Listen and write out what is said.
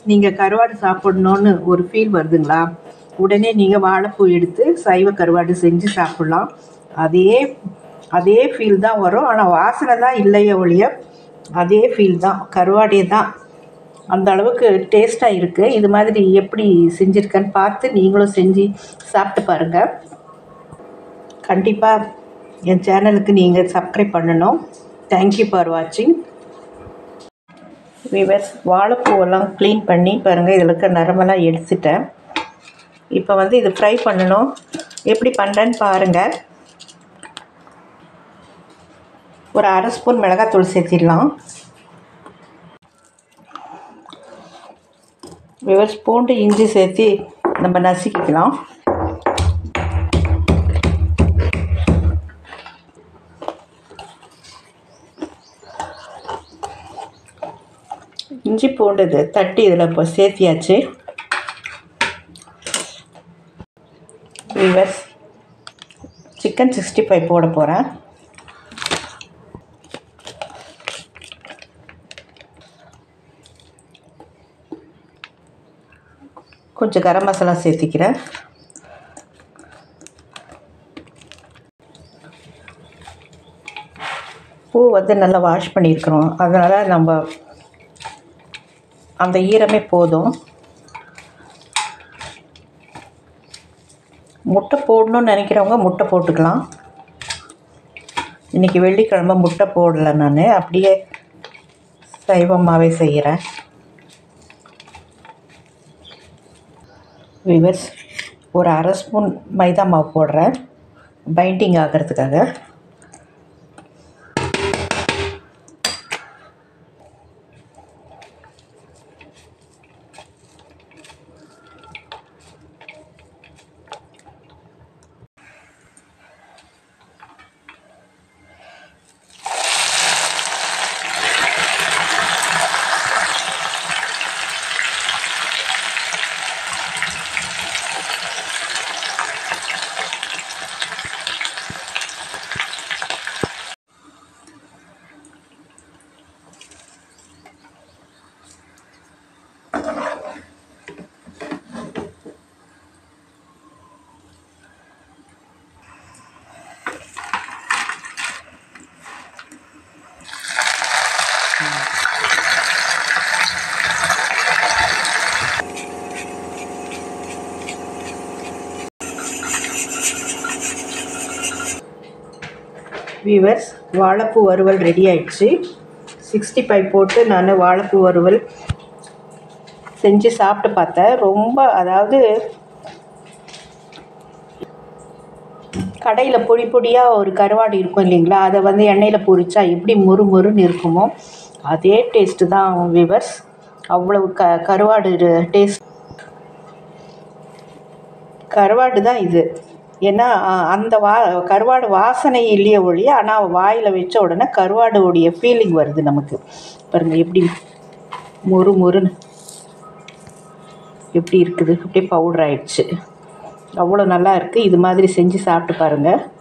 நீங்கள் கருவாடு சாப்பிட்ணுன்னு ஒரு ஃபீல் வருதுங்களா உடனே நீங்கள் வாழைப்பூ எடுத்து சைவ கருவாடு செஞ்சு சாப்பிட்லாம் அதே அதே ஃபீல் தான் வரும் ஆனால் வாசனை தான் இல்லையே ஒழிய அதே ஃபீல் தான் கருவாடே தான் அந்த அளவுக்கு டேஸ்ட்டாக இருக்குது இது மாதிரி எப்படி செஞ்சுருக்கேன்னு பார்த்து நீங்களும் செஞ்சு சாப்பிட்டு பாருங்கள் கண்டிப்பாக என் சேனலுக்கு நீங்கள் சப்ஸ்கிரைப் பண்ணணும் தேங்க்யூ ஃபார் வாட்சிங் விவர்ஸ் வாழைப்பூவெல்லாம் க்ளீன் பண்ணி பாருங்கள் இதில் இருக்க நரம்பெல்லாம் எடுத்துட்டேன் இப்போ வந்து இது ஃப்ரை பண்ணணும் எப்படி பண்ணுறேன்னு பாருங்கள் ஒரு அரை ஸ்பூன் மிளகாத்தூள் சேர்த்திடலாம் விவர்ஸ் பூண்டு இஞ்சி சேர்த்து நம்ம நசுக்கிக்கலாம் இஞ்சி பூண்டு இது தட்டி இதில் இப்போ சேர்த்தியாச்சு விவர்ஸ் சிக்கன் சிக்ஸ்டி ஃபைவ் போட போகிறேன் கொஞ்சம் கரம் மசாலா சேர்த்திக்கிறேன் பூ வந்து நல்லா வாஷ் பண்ணியிருக்கிறோம் அதனால் நம்ம அந்த ஈரமே போதும் முட்டை போடணும்னு நினைக்கிறவங்க முட்டை போட்டுக்கலாம் இன்றைக்கி வெள்ளிக்கிழமை முட்டை போடலை நான் அப்படியே சைவமாகவே செய்கிறேன் விவர்ஸ் ஒரு அரை ஸ்பூன் மைதா மாவு போடுறேன் பைண்டிங் ஆகிறதுக்காக வீவர்ஸ் வாழைப்பூ வறுவல் ரெடி ஆயிடுச்சு சிக்ஸ்டி ஃபைவ் போட்டு நான் வாழைப்பூ வறுவல் செஞ்சு சாப்பிட்டு பார்த்தேன் ரொம்ப அதாவது கடையில் பொடி பொடியாக ஒரு கருவாடு இருக்கும் இல்லைங்களா அதை வந்து எண்ணெயில் பொரிச்சா எப்படி மொறு மொறுன்னு இருக்குமோ அதே டேஸ்ட்டு தான் விவர்ஸ் அவ்வளவு க கருவாடு டேஸ்ட் கருவாடு தான் இது ஏன்னா அ- அந்த வா கருவாடு வாசனை இல்லையே ஒழிய ஆனால் வாயில் வச்ச உடனே கருவாடுடைய ஃபீலிங் வருது நமக்கு பாருங்கள் எப்படி மொறு மொறுன்னு எப்படி இருக்குது அப்படியே பவுடர் ஆயிடுச்சு அவ்வளோ நல்லா இருக்குது இது மாதிரி செஞ்சு சாப்பிட்டு பாருங்கள்